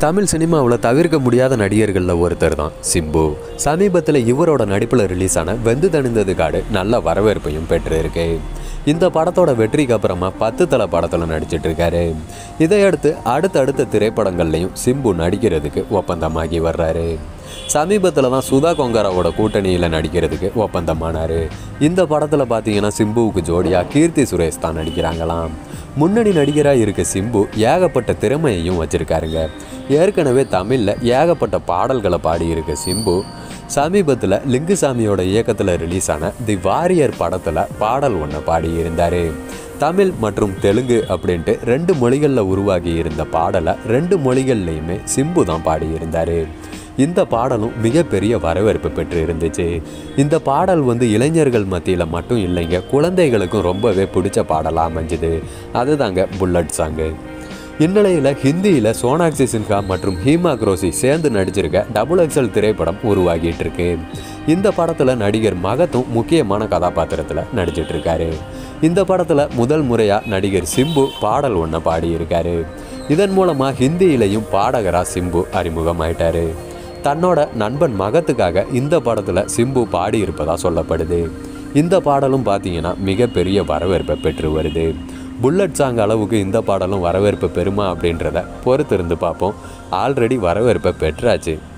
தமிழ் சினிமாவில் தவிர்க்க முடியாத நடிகர்களில் ஒருத்தர் தான் சிம்பு சமீபத்தில் இவரோட நடிப்பில் ரிலீஸ் ஆன வெந்து தணிந்தது காடு நல்ல வரவேற்பையும் பெற்றிருக்கு இந்த படத்தோட வெற்றிக்கு அப்புறமா பத்து தலை படத்தில் நடிச்சிட்டு இருக்காரு இதையடுத்து அடுத்தடுத்த திரைப்படங்கள்லையும் சிம்பு நடிக்கிறதுக்கு ஒப்பந்தமாகி வர்றாரு சமீபத்தில் தான் சுதா கொங்காராவோட கூட்டணியில் நடிக்கிறதுக்கு ஒப்பந்தமானார் இந்த படத்தில் பார்த்தீங்கன்னா சிம்புவுக்கு ஜோடியாக கீர்த்தி சுரேஷ் தான் நடிக்கிறாங்களாம் முன்னணி நடிகராக இருக்க சிம்பு ஏகப்பட்ட திறமையையும் வச்சுருக்காருங்க ஏற்கனவே தமிழில் ஏகப்பட்ட பாடல்களை பாடியிருக்க சிம்பு சமீபத்தில் லிங்குசாமியோட இயக்கத்தில் ரிலீஸ் ஆன தி வாரியர் படத்தில் பாடல் ஒன்று பாடியிருந்தார் தமிழ் மற்றும் தெலுங்கு அப்படின்ட்டு ரெண்டு மொழிகளில் உருவாகி இருந்த பாடலை ரெண்டு மொழிகள்லையுமே சிம்பு தான் பாடியிருந்தார் இந்த பாடலும் மிகப்பெரிய வரவேற்பு பெற்று இருந்துச்சு இந்த பாடல் வந்து இளைஞர்கள் மத்தியில் மட்டும் இல்லைங்க குழந்தைகளுக்கும் ரொம்பவே பிடிச்ச பாடலாக அமைஞ்சுது அதுதாங்க புல்லட் சாங்கு இந்நிலையில் ஹிந்தியில் சோனாக்சி சின்ஹா மற்றும் ஹீமா குரோசி சேர்ந்து நடிச்சிருக்க டபுள் எக்ஸல் திரைப்படம் உருவாகிட்டு இருக்கு இந்த படத்தில் நடிகர் மகத்தும் முக்கியமான கதாபாத்திரத்தில் நடிச்சிட்டு இருக்காரு இந்த படத்தில் முதல் முறையாக நடிகர் சிம்பு பாடல் ஒன்று பாடியிருக்காரு இதன் மூலமாக ஹிந்தியிலையும் பாடகராக சிம்பு அறிமுகமாயிட்டாரு தன்னோட நண்பன் மகத்துக்காக இந்த படத்தில் சிம்பு பாடியிருப்பதா சொல்லப்படுது இந்த பாடலும் பார்த்தீங்கன்னா மிகப்பெரிய வரவேற்பை பெற்று வருது புல்லட் சாங் அளவுக்கு இந்த பாடலும் வரவேற்பு பெறுமா அப்படின்றத பொறுத்திருந்து பார்ப்போம் ஆல்ரெடி வரவேற்பை பெற்றாச்சு